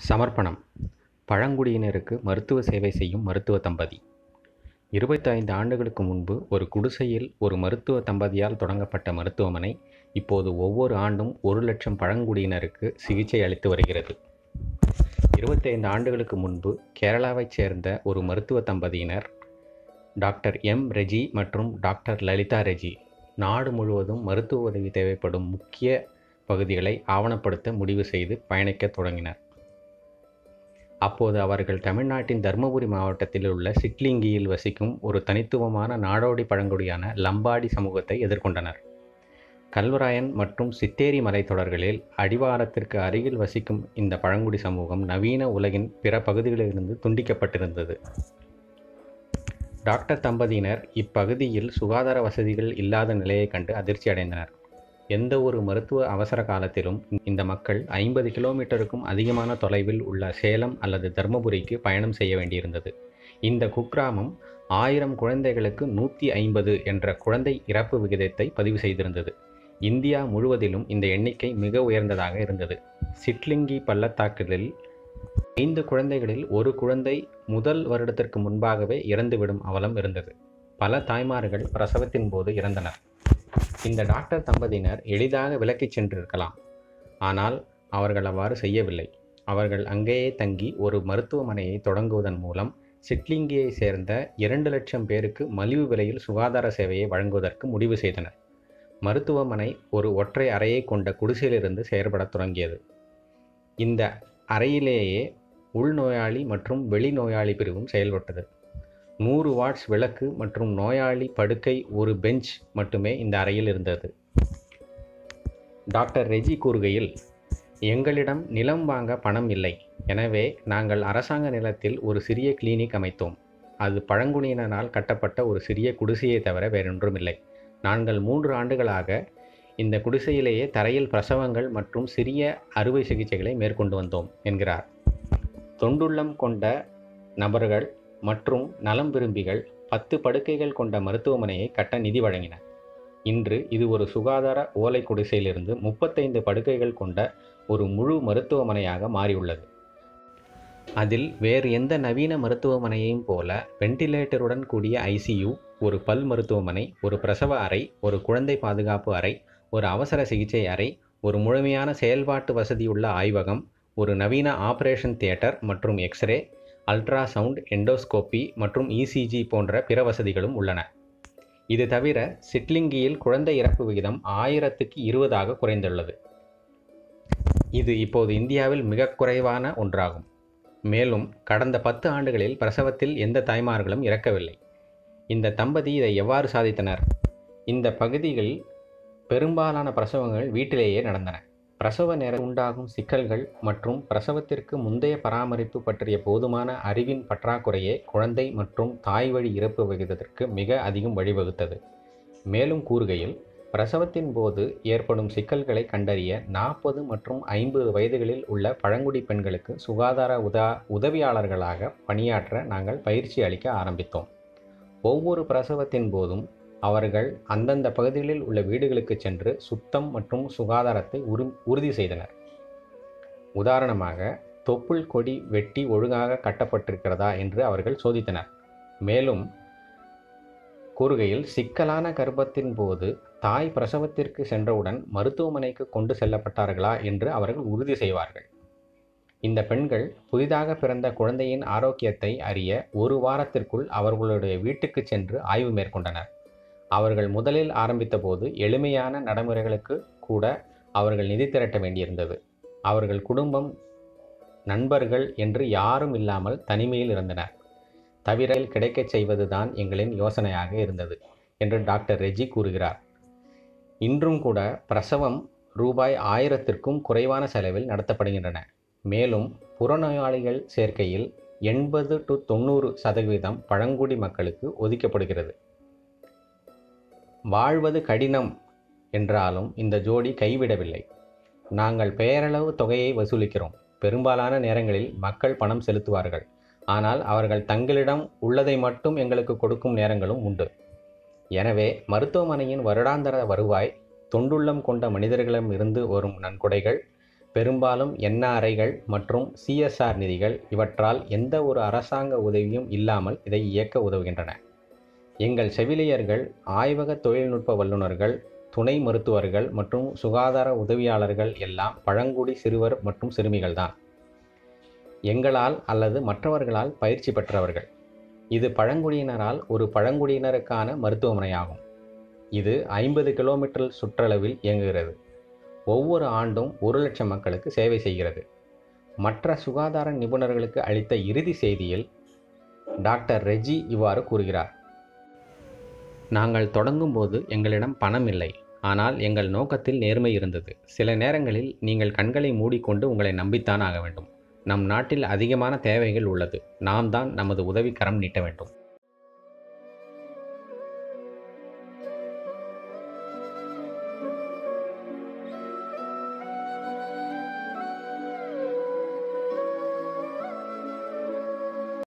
சமர்ப்பணம் பழங்குடியினருக்கு மருத்துவ சேவை செய்யும் மருத்துவ தம்பதி இருபத்தைந்து ஆண்டுகளுக்கு முன்பு ஒரு குடிசையில் ஒரு மருத்துவ தம்பதியால் தொடங்கப்பட்ட மருத்துவமனை இப்போது ஒவ்வொரு ஆண்டும் ஒரு லட்சம் பழங்குடியினருக்கு சிகிச்சை அளித்து வருகிறது இருபத்தைந்து ஆண்டுகளுக்கு முன்பு கேரளாவைச் சேர்ந்த ஒரு மருத்துவ தம்பதியினர் டாக்டர் எம் ரெஜி மற்றும் டாக்டர் லலிதா ரெஜி நாடு முழுவதும் மருத்துவ உதவி தேவைப்படும் முக்கிய பகுதிகளை ஆவணப்படுத்த முடிவு செய்து பயணிக்கத் தொடங்கினர் அப்போது அவர்கள் தமிழ்நாட்டின் தருமபுரி மாவட்டத்தில் உள்ள சிட்லிங்கியில் வசிக்கும் ஒரு தனித்துவமான நாடோடி பழங்குடியான லம்பாடி சமூகத்தை எதிர்கொண்டனர் கல்வராயன் மற்றும் சித்தேரி மலைத்தொடர்களில் அடிவாரத்திற்கு அருகில் வசிக்கும் இந்த பழங்குடி சமூகம் நவீன உலகின் பிற பகுதிகளிலிருந்து துண்டிக்கப்பட்டிருந்தது டாக்டர் தம்பதியினர் இப்பகுதியில் சுகாதார வசதிகள் இல்லாத நிலையை கண்டு அதிர்ச்சி அடைந்தனர் எந்த ஒரு மருத்துவ அவசர காலத்திலும் இந்த மக்கள் ஐம்பது கிலோமீட்டருக்கும் அதிகமான தொலைவில் உள்ள சேலம் அல்லது தர்மபுரிக்கு பயணம் செய்ய வேண்டியிருந்தது இந்த குக்கிராமம் ஆயிரம் குழந்தைகளுக்கு நூற்றி ஐம்பது என்ற குழந்தை இறப்பு விகிதத்தை பதிவு செய்திருந்தது இந்தியா முழுவதிலும் இந்த எண்ணிக்கை மிக உயர்ந்ததாக இருந்தது சிட்லிங்கி பள்ளத்தாக்குகளில் ஐந்து குழந்தைகளில் ஒரு குழந்தை முதல் வருடத்திற்கு முன்பாகவே இறந்துவிடும் அவலம் இருந்தது பல தாய்மார்கள் பிரசவத்தின் போது இறந்தனர் இந்த டாக்டர் தம்பதியினர் எளிதாக விலக்கிச் சென்றிருக்கலாம் ஆனால் அவர்கள் அவ்வாறு செய்யவில்லை அவர்கள் அங்கேயே தங்கி ஒரு மருத்துவமனையை தொடங்குவதன் மூலம் சிட்லிங்கியை சேர்ந்த இரண்டு லட்சம் பேருக்கு மலிவு விலையில் சுகாதார சேவையை வழங்குவதற்கு முடிவு செய்தனர் மருத்துவமனை ஒரு ஒற்றை அறையை கொண்ட குடிசையிலிருந்து செயற்படத் தொடங்கியது இந்த அறையிலேயே உள்நோயாளி மற்றும் வெளிநோயாளி பிரிவும் செயல்பட்டது நூறு வாட்ஸ் விளக்கு மற்றும் நோயாளி படுக்கை ஒரு பெஞ்ச் மட்டுமே இந்த அறையில் இருந்தது டாக்டர் ரெஜி கூறுகையில் எங்களிடம் நிலம் வாங்க பணம் இல்லை எனவே நாங்கள் அரசாங்க நிலத்தில் ஒரு சிறிய கிளினிக் அமைத்தோம் அது பழங்குடியினரால் கட்டப்பட்ட ஒரு சிறிய குடிசையை தவிர வேறொன்றுமில்லை நாங்கள் மூன்று ஆண்டுகளாக இந்த குடிசையிலேயே தரையில் பிரசவங்கள் மற்றும் சிறிய அறுவை சிகிச்சைகளை மேற்கொண்டு வந்தோம் என்கிறார் தொண்டுள்ளம் கொண்ட நபர்கள் மற்றும் நலம் விரும்பிகள் பத்து படுக்கைகள் கொண்ட மருத்துவமனையை கட்ட நிதி வழங்கின இன்று இது ஒரு சுகாதார ஓலை குடிசையிலிருந்து முப்பத்தைந்து படுக்கைகள் கொண்ட ஒரு முழு மருத்துவமனையாக மாறியுள்ளது அதில் வேறு எந்த நவீன மருத்துவமனையையும் போல வெண்டிலேட்டருடன் கூடிய ஐசியு ஒரு பல் மருத்துவமனை ஒரு பிரசவ அறை ஒரு குழந்தை பாதுகாப்பு அறை ஒரு அவசர சிகிச்சை அறை ஒரு முழுமையான செயல்பாட்டு வசதியுள்ள ஆய்வகம் ஒரு நவீன ஆபரேஷன் தியேட்டர் மற்றும் எக்ஸ்ரே அல்ட்ராசவுண்ட் எண்டோஸ்கோப்பி மற்றும் இசிஜி போன்ற பிற வசதிகளும் உள்ளன இது தவிர சிட்லிங்கியில் குழந்தை இறப்பு விகிதம் ஆயிரத்துக்கு இருபதாக குறைந்துள்ளது இது இப்போது இந்தியாவில் மிக குறைவான ஒன்றாகும் மேலும் கடந்த பத்து ஆண்டுகளில் பிரசவத்தில் எந்த தாய்மார்களும் இறக்கவில்லை இந்த தம்பதி இதை எவ்வாறு சாதித்தனர் இந்த பகுதியில் பெரும்பாலான பிரசவங்கள் வீட்டிலேயே நடந்தன பிரசவ நேரம் உண்டாகும் சிக்கல்கள் மற்றும் பிரசவத்திற்கு முந்தைய பராமரிப்பு பற்றிய போதுமான அறிவின் பற்றாக்குறையே குழந்தை மற்றும் தாய் வழி இறப்பு விகிதத்திற்கு மிக அதிகம் வழிவகுத்தது மேலும் கூறுகையில் பிரசவத்தின் போது ஏற்படும் சிக்கல்களை கண்டறிய நாற்பது மற்றும் ஐம்பது வயதுகளில் உள்ள பழங்குடி பெண்களுக்கு சுகாதார உதா உதவியாளர்களாக பணியாற்ற நாங்கள் பயிற்சி அளிக்க ஆரம்பித்தோம் ஒவ்வொரு பிரசவத்தின் போதும் அவர்கள் அந்தந்த பகுதிகளில் உள்ள வீடுகளுக்கு சென்று சுத்தம் மற்றும் சுகாதாரத்தை உறு உறுதி செய்தனர் உதாரணமாக தொப்புள் கொடி வெட்டி ஒழுங்காக கட்டப்பட்டிருக்கிறதா என்று அவர்கள் சோதித்தனர் மேலும் கூறுகையில் சிக்கலான கர்ப்பத்தின் போது தாய் பிரசவத்திற்கு சென்றவுடன் மருத்துவமனைக்கு கொண்டு செல்லப்பட்டார்களா என்று அவர்கள் உறுதி செய்வார்கள் இந்த பெண்கள் புதிதாக பிறந்த குழந்தையின் ஆரோக்கியத்தை அறிய ஒரு வாரத்திற்குள் அவர்களுடைய வீட்டுக்கு சென்று ஆய்வு மேற்கொண்டனர் அவர்கள் முதலில் ஆரம்பித்த போது எளிமையான நடைமுறைகளுக்கு கூட அவர்கள் நிதி திரட்ட வேண்டியிருந்தது அவர்கள் குடும்பம் நண்பர்கள் என்று யாரும் இல்லாமல் தனிமையில் இருந்தனர் தவிர கிடைக்கச் செய்வதுதான் எங்களின் யோசனையாக இருந்தது என்று டாக்டர் ரெஜி கூறுகிறார் இன்றும் கூட பிரசவம் ரூபாய் ஆயிரத்திற்கும் குறைவான செலவில் நடத்தப்படுகின்றன மேலும் புறநோயாளிகள் சேர்க்கையில் எண்பது டு தொண்ணூறு சதவீதம் பழங்குடி மக்களுக்கு ஒதுக்கப்படுகிறது வாழ்வது கடினம் என்றாலும் இந்த ஜோடி கைவிடவில்லை நாங்கள் பெயரளவு தொகையை வசூலிக்கிறோம் பெரும்பாலான நேரங்களில் மக்கள் பணம் செலுத்துவார்கள் ஆனால் அவர்கள் தங்களிடம் உள்ளதை மட்டும் எங்களுக்கு கொடுக்கும் நேரங்களும் உண்டு எனவே மருத்துவமனையின் வருடாந்திர வருவாய் தொண்டுள்ளம் கொண்ட மனிதர்களிடம் இருந்து வரும் நன்கொடைகள் பெரும்பாலும் என்ஆர்ஐகள் மற்றும் சிஎஸ்ஆர் நிதிகள் இவற்றால் எந்த ஒரு அரசாங்க உதவியும் இல்லாமல் இதை இயக்க உதவுகின்றன எங்கள் செவிலியர்கள் ஆய்வக தொழில்நுட்ப வல்லுநர்கள் துணை மருத்துவர்கள் மற்றும் சுகாதார உதவியாளர்கள் எல்லாம் பழங்குடி சிறுவர் மற்றும் சிறுமிகள்தான் எங்களால் அல்லது மற்றவர்களால் பயிற்சி பெற்றவர்கள் இது பழங்குடியினரால் ஒரு பழங்குடியினருக்கான மருத்துவமனையாகும் இது ஐம்பது கிலோமீட்டர் சுற்றளவில் இயங்குகிறது ஒவ்வொரு ஆண்டும் ஒரு லட்சம் மக்களுக்கு சேவை செய்கிறது மற்ற சுகாதார நிபுணர்களுக்கு அளித்த இறுதி செய்தியில் டாக்டர் ரெஜி இவ்வாறு கூறுகிறார் நாங்கள் தொடங்கும்போது எங்களிடம் பணம் இல்லை ஆனால் எங்கள் நோக்கத்தில் நேர்மை இருந்தது சில நேரங்களில் நீங்கள் கண்களை மூடிக்கொண்டு உங்களை நம்பித்தான் ஆக வேண்டும் நம் நாட்டில் அதிகமான தேவைகள் உள்ளது நாம் தான் நமது உதவிக்கரம் நீட்ட வேண்டும்